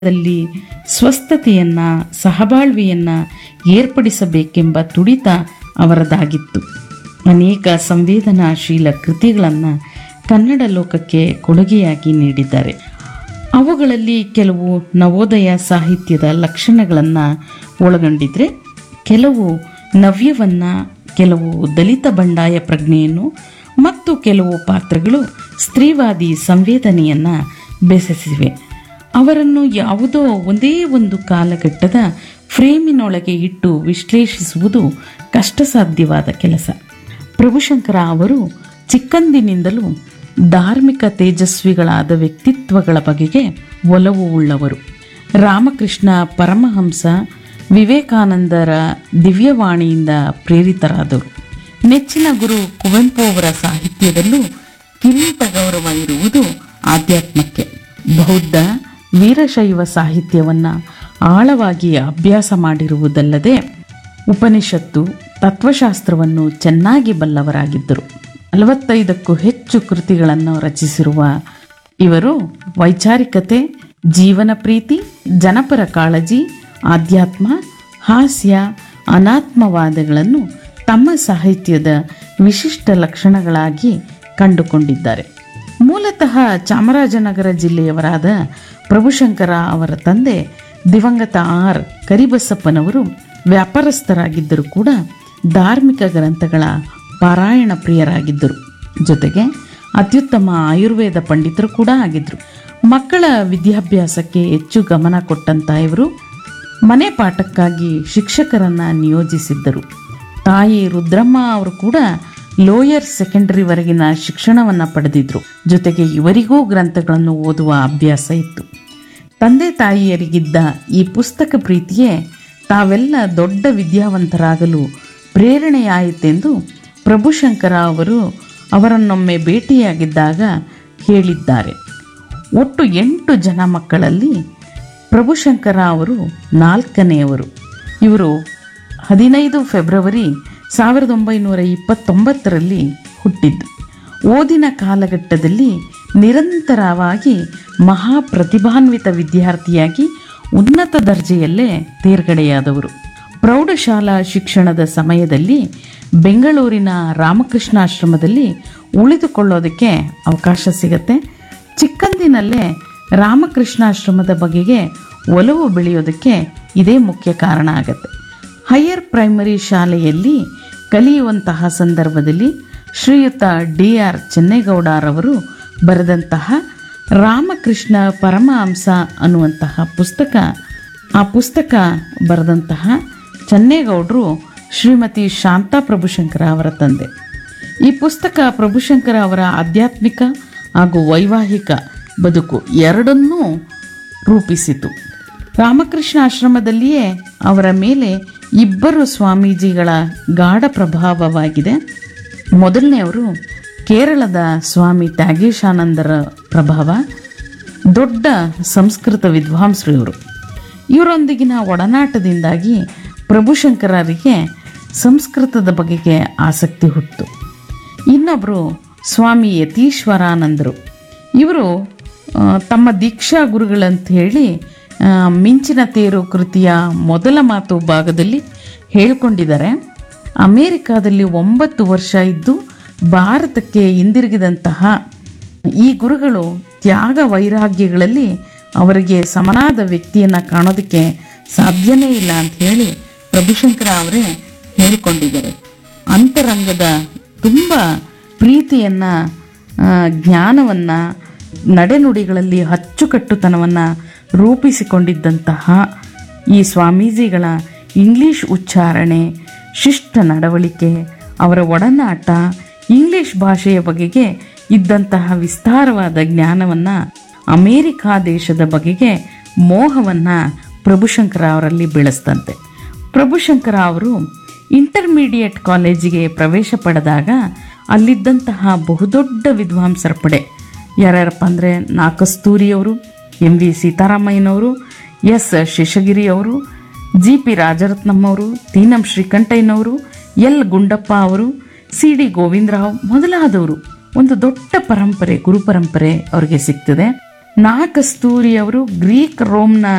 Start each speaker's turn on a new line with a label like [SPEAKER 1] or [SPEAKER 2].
[SPEAKER 1] ದಲ್ಲಿ ಸ್ವಸ್ಥತೆಯನ್ನ ಸಹಬಾಳ್ವೆಯನ್ನ ಏರ್ಪಡಿಸಬೇಕೆಂಬ ತುಡಿತ ಅವರದಾಗಿತ್ತು ಅನೇಕ ಸಂವೇದನಾಶೀಲ ಕೃತಿಗಳನ್ನು ಕನ್ನಡ ಲೋಕಕ್ಕೆ ಕೊಡುಗೆಯಾಗಿ ನೀಡಿದ್ದಾರೆ ಅವುಗಳಲ್ಲಿ ಕೆಲವು ನವೋದಯ ಸಾಹಿತ್ಯದ ಲಕ್ಷಣಗಳನ್ನು ಒಳಗೊಂಡಿದ್ರೆ ಕೆಲವು ನವ್ಯವನ್ನು ಕೆಲವು ದಲಿತ ಬಂಡಾಯ ಪ್ರಜ್ಞೆಯನ್ನು ಮತ್ತು ಕೆಲವು ಪಾತ್ರಗಳು ಸ್ತ್ರೀವಾದಿ ಸಂವೇದನೆಯನ್ನು ಬೆಸೆಸಿವೆ ಅವರನ್ನು ಯಾವುದೋ ಒಂದೇ ಒಂದು ಕಾಲಘಟ್ಟದ ಫ್ರೇಮಿನೊಳಗೆ ಇಟ್ಟು ವಿಶ್ಲೇಷಿಸುವುದು ಕಷ್ಟಸಾಧ್ಯವಾದ ಕೆಲಸ ಪ್ರಭುಶಂಕರ ಅವರು ಚಿಕ್ಕಂದಿನಿಂದಲೂ ಧಾರ್ಮಿಕ ತೇಜಸ್ವಿಗಳಾದ ವ್ಯಕ್ತಿತ್ವಗಳ ಬಗೆಗೆ ಒಲವು ಉಳ್ಳವರು ರಾಮಕೃಷ್ಣ ಪರಮಹಂಸ ವಿವೇಕಾನಂದರ ದಿವ್ಯವಾಣಿಯಿಂದ ಪ್ರೇರಿತರಾದರು ನೆಚ್ಚಿನ ಗುರು ಕುವೆಂಪು ಅವರ ಸಾಹಿತ್ಯದಲ್ಲೂ ಕಿರೀಟ ಗೌರವ ಇರುವುದು ಆಧ್ಯಾತ್ಮಕ್ಕೆ ಬೌದ್ಧ ವೀರಶೈವ ಸಾಹಿತ್ಯವನ್ನು ಆಳವಾಗಿ ಅಭ್ಯಾಸ ಮಾಡಿರುವುದಲ್ಲದೆ ಉಪನಿಷತ್ತು ತತ್ವಶಾಸ್ತ್ರವನ್ನು ಚೆನ್ನಾಗಿ ಬಲ್ಲವರಾಗಿದ್ದರು ನಲವತ್ತೈದಕ್ಕೂ ಹೆಚ್ಚು ಕೃತಿಗಳನ್ನು ರಚಿಸಿರುವ ಇವರು ವೈಚಾರಿಕತೆ ಜೀವನ ಪ್ರೀತಿ ಜನಪರ ಕಾಳಜಿ ಆಧ್ಯಾತ್ಮ ಹಾಸ್ಯ ಅನಾತ್ಮವಾದಗಳನ್ನು ತಮ್ಮ ಸಾಹಿತ್ಯದ ವಿಶಿಷ್ಟ ಲಕ್ಷಣಗಳಾಗಿ ಕಂಡುಕೊಂಡಿದ್ದಾರೆ ಮೂಲತಃ ಚಾಮರಾಜನಗರ ಜಿಲ್ಲೆಯವರಾದ ಪ್ರಭುಶಂಕರ ಅವರ ತಂದೆ ದಿವಂಗತ ಆರ್ ಕರಿಬಸಪ್ಪನವರು ವ್ಯಾಪಾರಸ್ಥರಾಗಿದ್ದರೂ ಕೂಡ ಧಾರ್ಮಿಕ ಗ್ರಂಥಗಳ ಪಾರಾಯಣ ಪ್ರಿಯರಾಗಿದ್ದರು ಜೊತೆಗೆ ಅತ್ಯುತ್ತಮ ಆಯುರ್ವೇದ ಪಂಡಿತರು ಕೂಡ ಆಗಿದ್ದರು ಮಕ್ಕಳ ವಿದ್ಯಾಭ್ಯಾಸಕ್ಕೆ ಹೆಚ್ಚು ಗಮನ ಕೊಟ್ಟಂತ ಇವರು ಮನೆ ಪಾಠಕ್ಕಾಗಿ ಶಿಕ್ಷಕರನ್ನ ನಿಯೋಜಿಸಿದ್ದರು ತಾಯಿ ರುದ್ರಮ್ಮ ಅವರು ಕೂಡ ಲೋಯರ್ ಸೆಕೆಂಡರಿವರೆಗಿನ ಶಿಕ್ಷಣವನ್ನು ಪಡೆದಿದ್ರು ಜೊತೆಗೆ ಇವರಿಗೂ ಗ್ರಂಥಗಳನ್ನು ಓದುವ ಅಭ್ಯಾಸ ಇತ್ತು ತಂದೆ ತಾಯಿಯರಿಗಿದ್ದ ಈ ಪುಸ್ತಕ ಪ್ರೀತಿಯೇ ತಾವೆಲ್ಲ ದೊಡ್ಡ ವಿದ್ಯಾವಂತರಾಗಲು ಪ್ರೇರಣೆಯಾಯಿತೆಂದು ಪ್ರಭುಶಂಕರ ಅವರು ಅವರನ್ನೊಮ್ಮೆ ಭೇಟಿಯಾಗಿದ್ದಾಗ ಹೇಳಿದ್ದಾರೆ ಒಟ್ಟು ಎಂಟು ಜನ ಮಕ್ಕಳಲ್ಲಿ ಪ್ರಭುಶಂಕರ ಅವರು ನಾಲ್ಕನೆಯವರು ಇವರು ಹದಿನೈದು ಫೆಬ್ರವರಿ ಸಾವಿರದ ಒಂಬೈನೂರ ಇಪ್ಪತ್ತೊಂಬತ್ತರಲ್ಲಿ ಹುಟ್ಟಿದ್ದು ಓದಿನ ಕಾಲಘಟ್ಟದಲ್ಲಿ ನಿರಂತರವಾಗಿ ಮಹಾಪ್ರತಿಭಾನ್ವಿತ ವಿದ್ಯಾರ್ಥಿಯಾಗಿ ಉನ್ನತ ದರ್ಜೆಯಲ್ಲೇ ತೇರ್ಗಡೆಯಾದವರು ಪ್ರೌಢಶಾಲಾ ಶಿಕ್ಷಣದ ಸಮಯದಲ್ಲಿ ಬೆಂಗಳೂರಿನ ರಾಮಕೃಷ್ಣಾಶ್ರಮದಲ್ಲಿ ಉಳಿದುಕೊಳ್ಳೋದಕ್ಕೆ ಅವಕಾಶ ಸಿಗತ್ತೆ ಚಿಕ್ಕಂದಿನಲ್ಲೇ ರಾಮಕೃಷ್ಣಾಶ್ರಮದ ಬಗೆಗೆ ಒಲವು ಬೆಳೆಯೋದಕ್ಕೆ ಇದೇ ಮುಖ್ಯ ಕಾರಣ ಆಗತ್ತೆ ಹೈಯರ್ ಪ್ರೈಮರಿ ಶಾಲೆಯಲ್ಲಿ ಕಲಿಯುವಂತಹ ಸಂದರ್ಭದಲ್ಲಿ ಶ್ರೀಯುತ ಡಿ ಆರ್ ಚೆನ್ನೇಗೌಡರವರು ಬರೆದಂತಹ ರಾಮಕೃಷ್ಣ ಪರಮಹಂಸ ಅನ್ನುವಂತಹ ಪುಸ್ತಕ ಆ ಪುಸ್ತಕ ಬರೆದಂತಹ ಚೆನ್ನೇಗೌಡರು ಶ್ರೀಮತಿ ಶಾಂತಾ ಪ್ರಭುಶಂಕರ ಅವರ ತಂದೆ ಈ ಪುಸ್ತಕ ಪ್ರಭುಶಂಕರ ಅವರ ಆಧ್ಯಾತ್ಮಿಕ ಹಾಗೂ ವೈವಾಹಿಕ ಬದುಕು ಎರಡನ್ನೂ ರೂಪಿಸಿತು ರಾಮಕೃಷ್ಣ ಆಶ್ರಮದಲ್ಲಿಯೇ ಅವರ ಮೇಲೆ ಇಬ್ಬರು ಸ್ವಾಮೀಜಿಗಳ ಗಾಢ ಪ್ರಭಾವವಾಗಿದೆ ಮೊದಲನೆಯವರು ಕೇರಳದ ಸ್ವಾಮಿ ತ್ಯಾಗೇಶಾನಂದರ ಪ್ರಭಾವ ದೊಡ್ಡ ಸಂಸ್ಕೃತ ವಿದ್ವಾಂಸರು ಇವರು ಇವರೊಂದಿಗಿನ ಒಡನಾಟದಿಂದಾಗಿ ಪ್ರಭುಶಂಕರರಿಗೆ ಸಂಸ್ಕೃತದ ಬಗೆಗೆ ಆಸಕ್ತಿ ಹುಟ್ಟಿತು ಇನ್ನೊಬ್ಬರು ಸ್ವಾಮಿ ಯತೀಶ್ವರಾನಂದರು ಇವರು ಆ, ತಮ್ಮ ದೀಕ್ಷಾ ಗುರುಗಳಂತ ಹೇಳಿ ಆ, ಮಿಂಚಿನ ತೇರು ಕೃತಿಯ ಮೊದಲ ಮಾತು ಭಾಗದಲ್ಲಿ ಹೇಳ್ಕೊಂಡಿದ್ದಾರೆ ಅಮೇರಿಕಾದಲ್ಲಿ ಒಂಬತ್ತು ವರ್ಷ ಇದ್ದು ಭಾರತಕ್ಕೆ ಹಿಂದಿರುಗಿದಂತಹ ಈ ಗುರುಗಳು ತ್ಯಾಗ ವೈರಾಗ್ಯಗಳಲ್ಲಿ ಅವರಿಗೆ ಸಮನಾದ ವ್ಯಕ್ತಿಯನ್ನು ಕಾಣೋದಕ್ಕೆ ಸಾಧ್ಯನೇ ಇಲ್ಲ ಅಂತ ಹೇಳಿ ಪ್ರಭುಶಂಕರ ಅವರೇ ಹೇಳಿಕೊಂಡಿದ್ದಾರೆ ಅಂತರಂಗದ ತುಂಬ ಪ್ರೀತಿಯನ್ನು ಜ್ಞಾನವನ್ನು ನಡೆನುಡಿಗಳಲ್ಲಿ ಅಚ್ಚುಕಟ್ಟುತನವನ್ನು ರೂಪಿಸಿಕೊಂಡಿದ್ದಂತಹ ಈ ಸ್ವಾಮೀಜಿಗಳ ಇಂಗ್ಲಿಷ್ ಉಚ್ಚಾರಣೆ ಶಿಷ್ಟ ನಡವಳಿಕೆ ಅವರ ಒಡನಾಟ ಇಂಗ್ಲಿಷ್ ಭಾಷೆಯ ಬಗೆಗೆ ಇದ್ದಂತಹ ವಿಸ್ತಾರವಾದ ಜ್ಞಾನವನ್ನು ಅಮೇರಿಕಾ ದೇಶದ ಬಗೆಗೆ ಮೋಹವನ್ನು ಪ್ರಭುಶಂಕರ ಅವರಲ್ಲಿ ಬೆಳೆಸ್ತಂತೆ ಪ್ರಭುಶಂಕರ ಅವರು ಇಂಟರ್ಮೀಡಿಯೇಟ್ ಕಾಲೇಜಿಗೆ ಪ್ರವೇಶ ಪಡೆದಾಗ ಅಲ್ಲಿದ್ದಂತಹ ಬಹುದೊಡ್ಡ ವಿದ್ವಾಂಸರ ಪಡೆ ಯಾರ್ಯಾರಪ್ಪ ಅಂದರೆ ನಾ ಕಸ್ತೂರಿಯವರು ಎಂ ವಿ ಸೀತಾರಾಮಯ್ಯನವರು ಎಸ್ ಶೇಷಗಿರಿ ಅವರು ಜಿ ಪಿ ರಾಜರತ್ನಮ್ಮವರು ತೀನಂ ಶ್ರೀಕಂಠಯ್ಯನವರು ಎಲ್ ಗುಂಡಪ್ಪ ಅವರು ಸಿ ಡಿ ಗೋವಿಂದರಾವ್ ಮೊದಲಾದವರು ಒಂದು ದೊಡ್ಡ ಪರಂಪರೆ ಗುರು ಪರಂಪರೆ ಅವರಿಗೆ ಸಿಗ್ತದೆ ನಾ ಕಸ್ತೂರಿ ಅವರು ಗ್ರೀಕ್ ರೋಮ್ನ